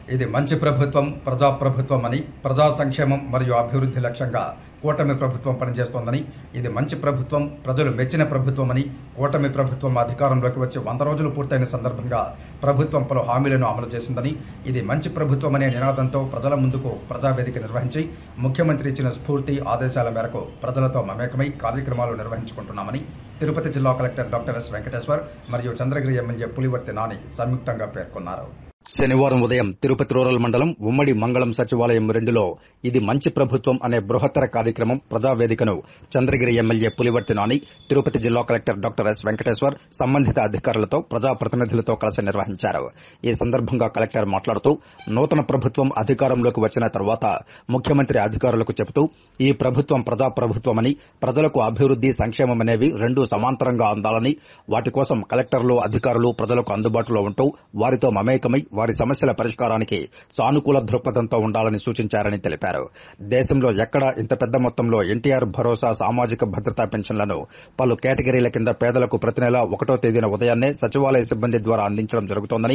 ఇది మంచి ప్రభుత్వం ప్రజాప్రభుత్వం అని ప్రజా సంక్షేమం మరియు అభివృద్ధి లక్ష్యంగా కూటమి ప్రభుత్వం పనిచేస్తోందని ఇది మంచి ప్రభుత్వం ప్రజలు మెచ్చిన ప్రభుత్వం అని కూటమి ప్రభుత్వం అధికారంలోకి వచ్చి వంద రోజులు పూర్తయిన సందర్భంగా ప్రభుత్వం పలు హామీలను అమలు చేసిందని ఇది మంచి ప్రభుత్వం అనే నినాదంతో ప్రజల ముందుకు ప్రజావేదిక నిర్వహించి ముఖ్యమంత్రి ఇచ్చిన స్ఫూర్తి ఆదేశాల మేరకు ప్రజలతో మమేకమై కార్యక్రమాలు నిర్వహించుకుంటున్నామని తిరుపతి జిల్లా కలెక్టర్ డాక్టర్ ఎస్ వెంకటేశ్వర్ మరియు చంద్రగిరి ఎమ్మెల్యే పులివర్తి నాని సంయుక్తంగా పేర్కొన్నారు శనివారం ఉదయం తిరుపతి రూరల్ మండలం ఉమ్మడి మంగళం సచివాలయం రెండులో ఇది మంచి ప్రభుత్వం అనే బృహత్తర కార్యక్రమం ప్రజావేదికను చంద్రగిరి ఎమ్మెల్యే పులివర్తి నాని తిరుపతి జిల్లా కలెక్టర్ డాక్టర్ ఎస్ వెంకటేశ్వర్ సంబంధిత అధికారులతో ప్రజాప్రతినిధులతో కలిసి నిర్వహించారు ఈ సందర్భంగా కలెక్టర్ మాట్లాడుతూ నూతన ప్రభుత్వం అధికారంలోకి వచ్చిన తర్వాత ముఖ్యమంత్రి అధికారులకు చెబుతూ ఈ ప్రభుత్వం ప్రజాప్రభుత్వమని ప్రజలకు అభివృద్ది సంక్షేమం అనేవి రెండూ సమాంతరంగా అందాలని వాటి కోసం కలెక్టర్లు అధికారులు ప్రజలకు అందుబాటులో ఉంటూ వారితో మమేకమై వారి సమస్యల పరిష్కారానికి సానుకూల దృక్పథంతో ఉండాలని సూచించారని తెలిపారు దేశంలో ఎక్కడ ఇంత పెద్ద మొత్తంలో ఎన్టీఆర్ భరోసా సామాజిక భద్రతా పెన్షన్లను పలు కేటగిరీల కింద పేదలకు ప్రతి నెల ఒకటో తేదీన ఉదయాన్నే సచివాలయ సిబ్బంది ద్వారా అందించడం జరుగుతోందని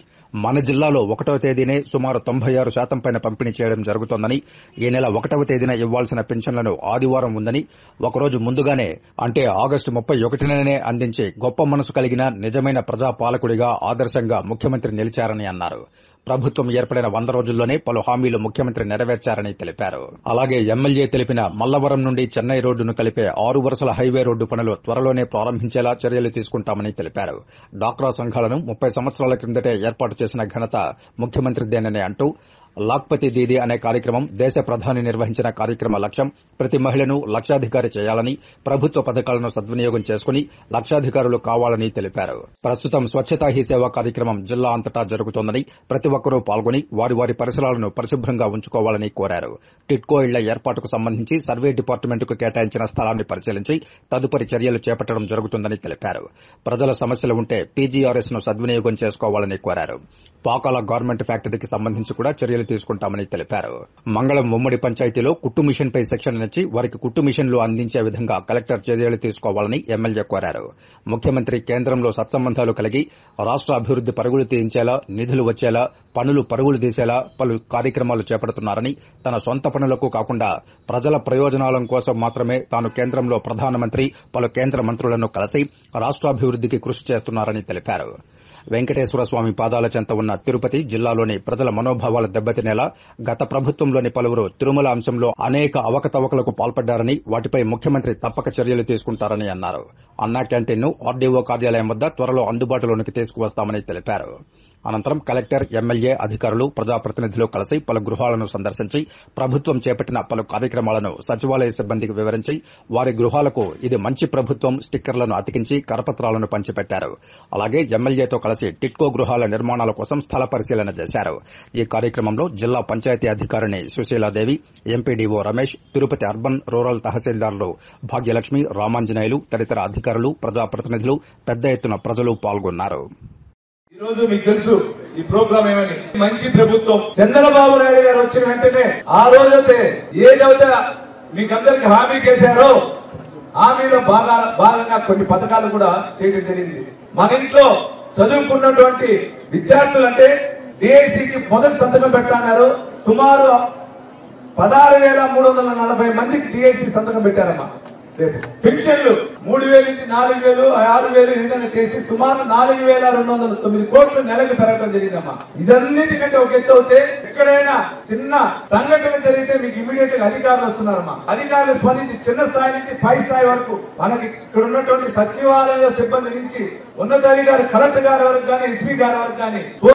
మన జిల్లాలో ఒకటవ తేదీనే సుమారు తొంభై ఆరు శాతం పైన పంపిణీ చేయడం జరుగుతోందని ఈ నెల ఒకటవ తేదీన ఇవ్వాల్సిన పెన్షన్లను ఆదివారం ఉందని ఒకరోజు ముందుగానే అంటే ఆగస్టు ముప్పై ఒకటిననే అందించి గొప్ప మనసు కలిగిన నిజమైన ప్రజాపాలకుడిగా ఆదర్శంగా ముఖ్యమంత్రి నిలిచారని అన్నారు ప్రభుత్వం ఏర్పడిన వంద రోజుల్లోనే పలు హామీలు ముఖ్యమంత్రి నెరవేర్చారని తెలిపారు అలాగే ఎమ్మెల్యే తెలిపిన మల్లవరం నుండి చెన్నై రోడ్డును కలిపే ఆరు వరుసల హైవే రోడ్డు పనులు త్వరలోనే ప్రారంభించేలా చర్యలు తీసుకుంటామని తెలిపారు డాక్రా సంఘాలను ముప్పై సంవత్సరాల క్రిందటే ఏర్పాటు చేసిన ఘనత ముఖ్యమంత్రిదేనని అంటూ లాక్పతి దీది అనే కార్యక్రమం దేశ ప్రధాని నిర్వహించిన కార్యక్రమ లక్ష్యం ప్రతి మహిళను లక్షాధికారి చేయాలని ప్రభుత్వ పథకాలను సద్వినియోగం చేసుకుని లక్షాధికారులు కావాలని తెలిపారు ప్రస్తుతం స్వచ్ఛతా హీ సేవ కార్యక్రమం జిల్లా అంతటా జరుగుతోందని ప్రతి ఒక్కరూ పాల్గొని వారి వారి పరిసరాలను పరిశుభ్రంగా ఉంచుకోవాలని కోరారు టిట్కో ఇళ్ల ఏర్పాటుకు సంబంధించి సర్వే డిపార్ట్మెంటుకు కేటాయించిన స్థలాన్ని పరిశీలించి తదుపరి చర్యలు చేపట్టడం జరుగుతుందని తెలిపారు ప్రజల సమస్యలు ఉంటే పీజీఆర్ఎస్ ను సద్వినియోగం చేసుకోవాలని కోరారు పాకాల గార్మెంట్ ఫ్యాక్టరీకి సంబంధించి కూడా చర్యలు తీసుకుంటామని తెలిపారు మంగళం ఉమ్మడి పంచాయతీలో కుట్టు మిషన్ పై సెక్షన్ ఇచ్చి వారికి కుట్టు మిషన్లు అందించే విధంగా కలెక్టర్ చర్యలు తీసుకోవాలని ఎమ్మెల్యే కోరారు ముఖ్యమంత్రి కేంద్రంలో సత్సంబంధాలు కలిగి రాష్ట అభివృద్ది పరుగులు తీయించేలా నిధులు వచ్చేలా పనులు పరుగులు తీసేలా పలు కార్యక్రమాలు చేపడుతున్నారని తన సొంత పనులకు కాకుండా ప్రజల ప్రయోజనాల కోసం మాత్రమే తాను కేంద్రంలో ప్రధానమంత్రి పలు కేంద్ర మంత్రులను కలిసి రాష్ట్రాభివృద్దికి కృషి చేస్తున్నారని తెలిపారు వెంకటేశ్వర స్వామి పాదాల చెంత ఉన్న తిరుపతి జిల్లాలోని ప్రజల మనోభావాలు దెబ్బతినేలా గత ప్రభుత్వంలోని పలువురు తిరుమల అంశంలో అనేక అవకతవకలకు పాల్పడ్డారని వాటిపై ముఖ్యమంత్రి తప్పక చర్యలు తీసుకుంటారని అన్నారు అన్నా క్యాంటీన్ను ఆర్డీఓ కార్యాలయం వద్ద త్వరలో అందుబాటులోనికి తీసుకువస్తామని తెలిపారు అనంతరం కలెక్టర్ ఎమ్మెల్యే అధికారులు ప్రజాప్రతినిధులు కలిసి పలు గృహాలను సందర్శించి ప్రభుత్వం చేపట్టిన పలు కార్యక్రమాలను సచివాలయ సిబ్బందికి వివరించి వారి గృహాలకు ఇది మంచి ప్రభుత్వం స్టిక్కర్లను అతికించి కరపత్రాలను పంచిపెట్టారు అలాగే ఎమ్మెల్యేతో కలిసి టిట్కో గృహాల నిర్మాణాల కోసం స్థల పరిశీలన చేశారు ఈ కార్యక్రమంలో జిల్లా పంచాయతీ అధికారిని Sushiladevi MPDO Ramesh Tirupati urban rural తహసీల్దార్లు భాగ్యలక్ష్మి రామాంజనేయులు తదితర అధికారులు ప్రజాప్రతినిధులు పెద్ద ఎత్తున ప్రజలు పాల్గొన్నారు ఈ రోజు మీకు తెలుసు ఈ ప్రోగ్రామ్ ఏమని మంచి ప్రభుత్వం చంద్రబాబు నాయుడు గారు వచ్చిన వెంటనే ఆ రోజైతే ఏదైతే మీకందరికి హామీ చేశారో హామీలో బాగా భాగంగా కొన్ని పథకాలు కూడా చేయడం జరిగింది మన ఇంట్లో చదువుకున్నటువంటి విద్యార్థులు అంటే డిఎస్సికి మొదటి సంతకం పెట్టన్నారు సుమారు పదహారు వేల మూడు వందల నలభై మందికి డిఎస్సి సంతకం పెట్టారమ్మా రేపు పెన్షన్లు మూడు వేలు నుంచి నాలుగు వేలు ఆరు వేలు ఈ విధంగా చేసి సుమారు నాలుగు వేల రెండు వందల తొమ్మిది కోట్లు నెలకు పెరగడం జరిగిందమ్మా ఇదన్నిటికంటే ఒక ఎత్తు అవుతే ఎక్కడైనా చిన్న సంఘటన జరిగితే మీకు ఇమీడియట్ గా అధికారులు వస్తున్నారమ్మా అధికారులు స్పందించి చిన్న స్థాయి నుంచి పై స్థాయి వరకు మనకి ఇక్కడ ఉన్నటువంటి సచివాలయ సిబ్బంది నుంచి ఉన్నతాధికారి కలెక్టర్ గారి వరకు కానీ ఎస్పీ గారి వరకు కానీ